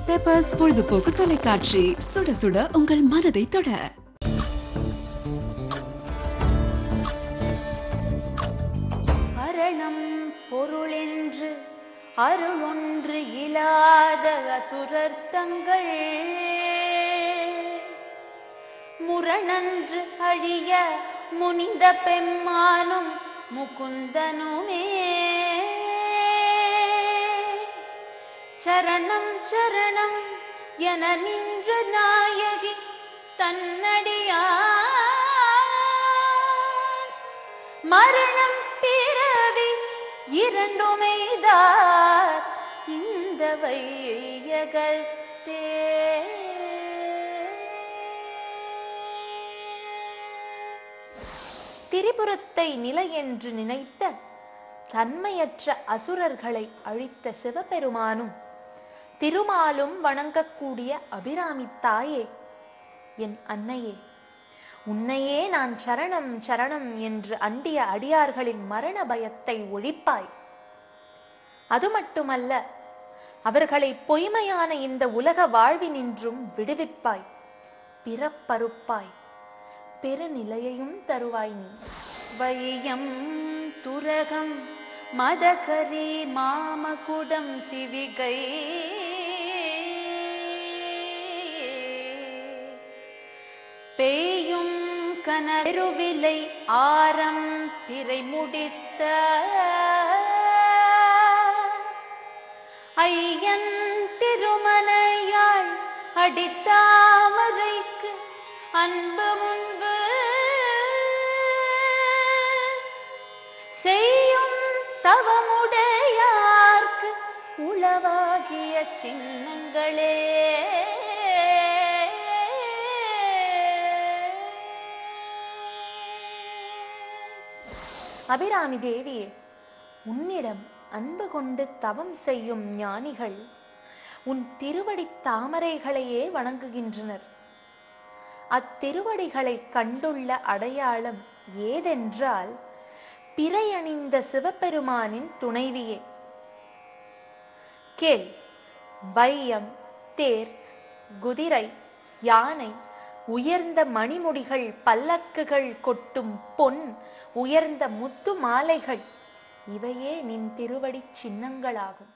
peppers பொழுதுபோக்கு தொலைக்காட்சி சுட சுட உங்கள் மனதை தொட மரணம் பொருளென்று அருளொன்று இலாத அசுரர் தங்கள் முரணன்று அழிய முனிந்த பெம்மானும் முகுந்தனுமே சரணம் சரணம் என நின்ற நாயகி தன்னடியார் மரணம் பிறவி இரண்டுமைதார் இந்த வையகத்தே திரிபுரத்தை நிலை என்று நினைத்த தன்மையற்ற அசுரர்களை அழித்த சிவபெருமானும் திருமாலும் வணங்கக்கூடிய அபிராமி தாயே என் அன்னையே உன்னையே நான் சரணம் சரணம் என்று அண்டிய அடியார்களின் மரண பயத்தை ஒழிப்பாய் அது மட்டுமல்ல அவர்களை பொய்மையான இந்த உலக வாழ்வினின்றும் விடுவிப்பாய் பிறப்பறுப்பாய் பெருநிலையையும் தருவாய் நீ வையம் துரகம் மதகரி மாமகுடம் சிவிகை பேயும் கனருவிலை ஆரம் பிறை முடித்த ஐயன் திருமலையாள் அடித்தாமரைக்கு அன்பு முன்பு செய்யும் தவமுடையார்க்கு உளவாகிய சின்னங்களே அபிராமி தேவியே உன்னிடம் அன்பு கொண்டு தவம் செய்யும் ஞானிகள் உன் திருவடித் தாமரைகளையே வணங்குகின்றனர் அத்திருவடிகளை கண்டுள்ள அடையாளம் ஏதென்றால் பிறையணிந்த சிவபெருமானின் துணைவியே கேள் வையம் தேர் குதிரை யானை உயர்ந்த மணிமுடிகள் பல்லக்குகள் கொட்டும் பொன் உயர்ந்த முத்து மாலைகள் இவையே நின் திருவடிச் சின்னங்களாகும்